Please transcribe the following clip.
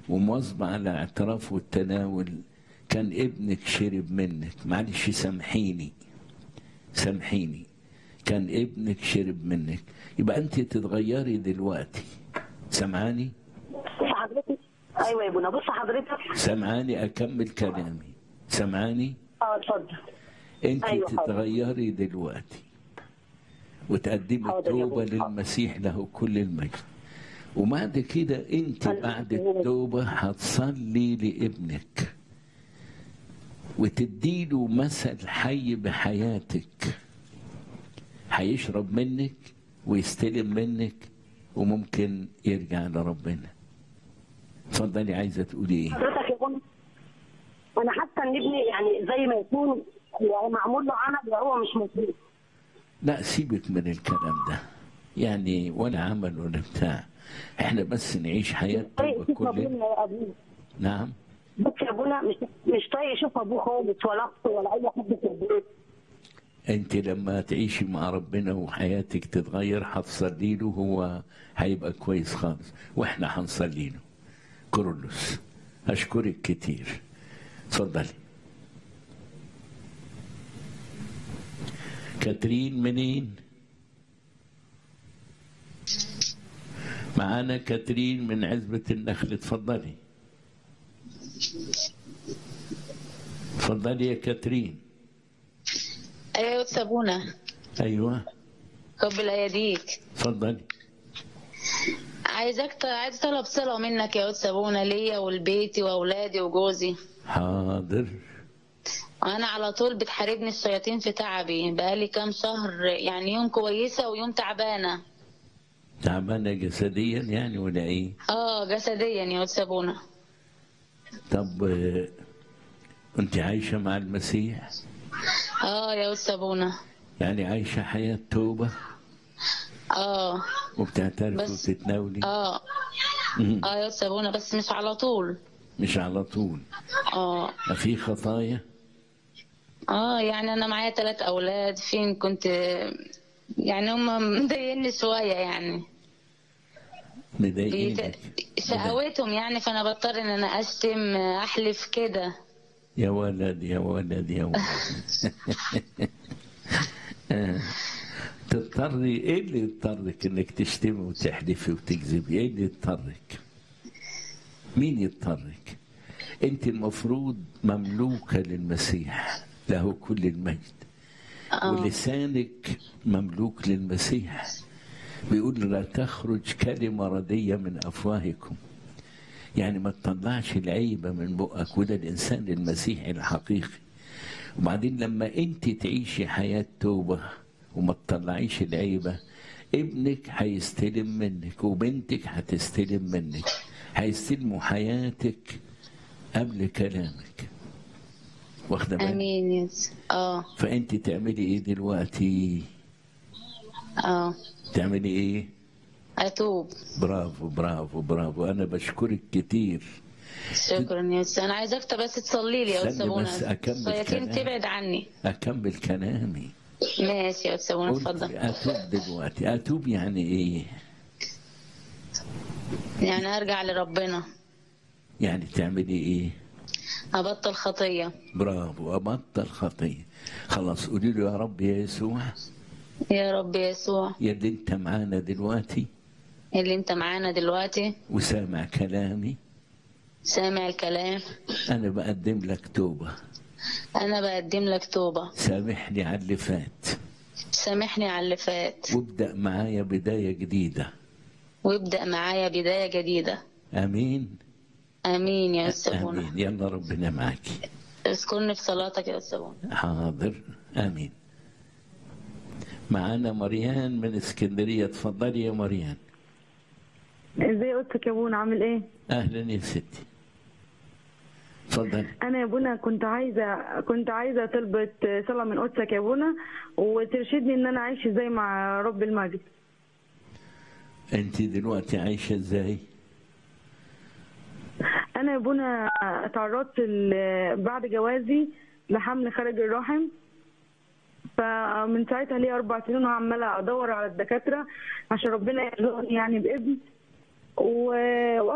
ومواظبة على اعتراف والتناول كان ابنك شرب منك معلش سامحيني سامحيني كان ابنك شرب منك يبقى انت تتغيري دلوقتي سامعاني بص حضرتك ايوه يا ابونا بص حضرتك سامعاني اكمل كلامي سامعاني اه اتفضل انت أيوة حاضر. تتغيري دلوقتي وتقدمي حاضر يا توبة أبونا. للمسيح له كل المجد وبعد كده انت أنا بعد مستنية. التوبة هتصلي لابنك وتديله مثل حي بحياتك هيشرب منك ويستلم منك وممكن يرجع لربنا اتفضلي عايزه تقولي ايه حضرتك يا ابونا انا حاسه ان ابني يعني زي ما يكون يعني معمول له عمل وهو مش مسؤول لا سيبك من الكلام ده يعني ولا عمل ولا بتاع احنا بس نعيش حياة طيب توبة يشوف كلنا ابونا يا ابونا نعم بص يا ابونا مش مش طايق يشوف ابوه خالص ولا اخته ولا اي حد في البيت انت لما تعيشي مع ربنا وحياتك تتغير هتصلي له هو هيبقى كويس خالص واحنا هنصلي له كورولوس اشكرك كتير اتفضلي كاترين منين معانا كاترين من عزبة النخل اتفضلي اتفضلي يا كاترين ايوه سابونا ايوه رب ايديك اتفضلي عايزك عايز طلب صله منك يا سابونا ليا ولبيتي واولادي وجوزي حاضر انا على طول بتحاربني الشياطين في تعبي بقالي كام شهر يعني يوم كويسه ويوم تعبانه تعبانة جسديا يعني ولا ايه؟ اه جسديا يا سابونا طب آه، انت عايشة مع المسيح؟ اه يا سابونا يعني عايشة حياة توبة اه وبتعترفي بس- وتتناولي؟ اه مم. اه يا سابونا بس مش على طول مش على طول اه ما في خطايا؟ اه يعني انا معايا ثلاث اولاد فين كنت يعني هم مضايقني شويه يعني مضايقينك شقاوتهم يعني فانا بضطر ان انا اشتم احلف كده يا ولد يا ولد يا ولد آه. تضطري ايه اللي يضطرك انك تشتمي وتحلفي وتكذبي؟ ايه اللي يضطرك؟ مين يضطرك؟ انت المفروض مملوكة للمسيح له كل المجد اه ولسانك مملوك للمسيح بيقول لا تخرج كلمة ردية من أفواهكم يعني ما تطلعش العيبة من بقك وده الإنسان المسيحي الحقيقي وبعدين لما أنت تعيشي حياة توبة وما تطلعيش العيبة ابنك هيستلم منك وبنتك هتستلم منك هيستلموا حياتك قبل كلامك واخدة بالك امين يس اه فأنت تعملي إيه دلوقتي اه تعملي إيه اتوب برافو برافو برافو أنا بشكرك كتير شكرا يا أستاذ. انا عايزاك بس تصلي لي يا استني استاذ بس أكمل الشياطين كلام. تبعد عني أكمل كلامي ماشي يا استاذ قلت اتفضل أتوب دلوقتي أتوب يعني إيه يعني ارجع لربنا يعني تعملي إيه ابطل خطيه برافو أبطل خطية خلاص قولي له يا رب يا يسوع يا رب يسوع يا اللي أنت معانا دلوقتي اللي انت معانا دلوقتي وسامع كلامي سامع الكلام أنا بقدم لك توبة انا بقدم لك توبه سامحني على اللي فات سامحني على اللي فات وابدأ معايا بداية جديدة وابدأ معايا بداية جديدة آمين آمين يا أستاذ آمين يلا ربنا معك اذكرني في صلاتك يا أستاذ حاضر آمين معانا مريان من اسكندرية اتفضلي يا مريان ازاي قلتك يا ابونا عامل ايه أهلا يا ستي اتفضلي انا يا ابونا كنت عايزه كنت عايزه طلبة صلاة من قدسك يا ابونا وترشدني ان انا اعيش ازاي مع رب المجد أنت دلوقتي عايشة إزاي؟ انا يا ابونا اتعرضت ل- بعد جوازي لحمل خارج الرحم فمن ساعتها ليا اربع سنين وعماله ادور على الدكاتره عشان ربنا يرزقني يعني بابن و...